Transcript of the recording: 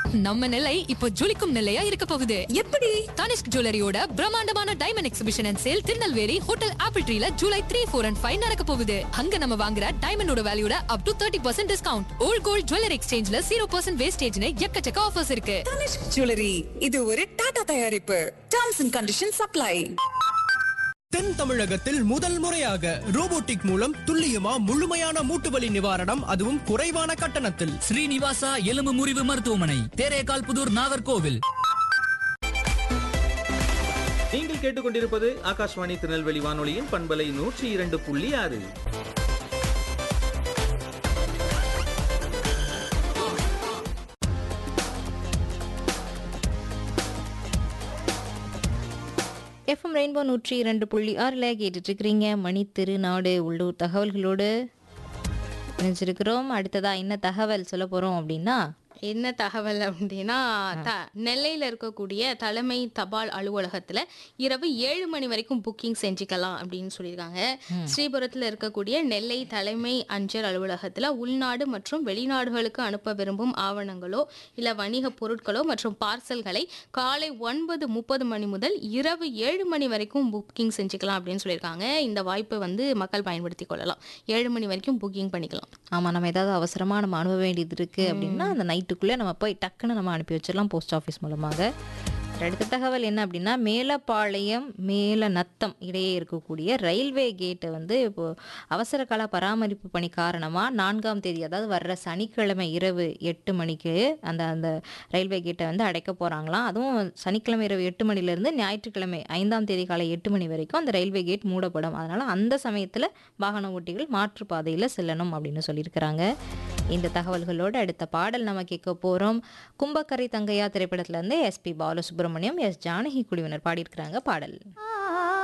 நம்ம நிலை இப்போ ஜொலிக்கும் நிலையா இருக்க போகுது எப்படி தனிஷ்க் ஜுவல்லரியோட பிரம்மாண்டமான diamond exhibition and sale Tirunelveli hotel Apple ட்ரீல July three four and five நடக்க போகுது அங்க நம்ம வாங்குற டைமண்டோட வேல்யூட up to thirty percent discount old gold jewellery எக்ஸ்சேஞ்ச்ல ஜீரோ பர்சன்ட் வேஸ்டேஜ்னு எக்கச்சக்க ஆஃபர்ஸ் இருக்கு தனிஷ்க் ஜுவல்லரி இது ஒரு டாடா தயாரிப்பு டேர்ம்ஸ் அண்ட் கண்டிஷன் சப்ளை தென் தமிழகத்தில் முதல் முறையாக ரோபோட்டிக் மூலம் துல்லியமா முழுமையான மூட்டுவலி நிவாரணம் அதுவும் குறைவான கட்டணத்தில் ஸ்ரீனிவாசா எலும்பு முறிவு மருத்துவமனை தேரேகால் புதூர் நாகர்கோவில் நீங்கள் கேட்டுக்கொண்டிருப்பது ஆகாஷ்வாணி திருநெல்வேலி வானொலியின் பண்பலை நூற்றி இரண்டு புள்ளி ஆறு எஃப்எம் ரெயின்போ நூற்றி இரண்டு புள்ளி ஆறில் கேட்டுட்டு இருக்கிறீங்க மணி திருநாடு உள்ளூர் தகவல்களோடு இணைஞ்சிருக்கிறோம் அடுத்ததா என்ன தகவல் சொல்ல போறோம் அப்படின்னா என்ன தகவல் அப்படின்னா த நெல்லையில் இருக்கக்கூடிய தலைமை தபால் அலுவலகத்தில் இரவு ஏழு மணி வரைக்கும் புக்கிங் செஞ்சுக்கலாம் அப்படின்னு சொல்லியிருக்காங்க ஸ்ரீபுரத்தில் இருக்கக்கூடிய நெல்லை தலைமை அஞ்சல் அலுவலகத்தில் உள்நாடு மற்றும் வெளிநாடுகளுக்கு அனுப்ப விரும்பும் ஆவணங்களோ இல்லை வணிக பொருட்களோ மற்றும் பார்சல்களை காலை ஒன்பது முப்பது மணி முதல் இரவு ஏழு மணி வரைக்கும் புக்கிங் செஞ்சுக்கலாம் அப்படின்னு சொல்லியிருக்காங்க இந்த வாய்ப்பை வந்து மக்கள் பயன்படுத்தி கொள்ளலாம் ஏழு மணி வரைக்கும் புக்கிங் பண்ணிக்கலாம் ஆமா நம்ம ஏதாவது அவசரமா நம்ம அனுப்ப வேண்டியது இருக்கு அப்படின்னா அந்த நைட்டுக்குள்ளே நம்ம போய் டக்குன்னு நம்ம அனுப்பி வச்சிடலாம் போஸ்ட் ஆஃபீஸ் மூலமாக அடுத்த தகவல் என்ன அப்படின்னா மேலப்பாளையம் மேல நத்தம் இடையே இருக்கக்கூடிய ரயில்வே கேட்டை வந்து இப்போ அவசர கால பராமரிப்பு பணி காரணமாக நான்காம் தேதி அதாவது வர்ற சனிக்கிழமை இரவு எட்டு மணிக்கு அந்த அந்த ரயில்வே கேட்டை வந்து அடைக்க போகிறாங்களாம் அதுவும் சனிக்கிழமை இரவு எட்டு மணிலேருந்து ஞாயிற்றுக்கிழமை ஐந்தாம் தேதி காலை எட்டு மணி வரைக்கும் அந்த ரயில்வே கேட் மூடப்படும் அதனால் அந்த சமயத்தில் வாகன ஓட்டிகள் மாற்றுப்பாதையில் செல்லணும் அப்படின்னு சொல்லியிருக்கிறாங்க இந்த தகவல்களோடு அடுத்த பாடல் நம்ம கேட்க போகிறோம் கும்பக்கரை தங்கையா திரைப்படத்துல இருந்து எஸ்பி பாலசுப்ரமணியம் எஸ் ஜானகி குழுவினர் பாடியிருக்கிறாங்க பாடல்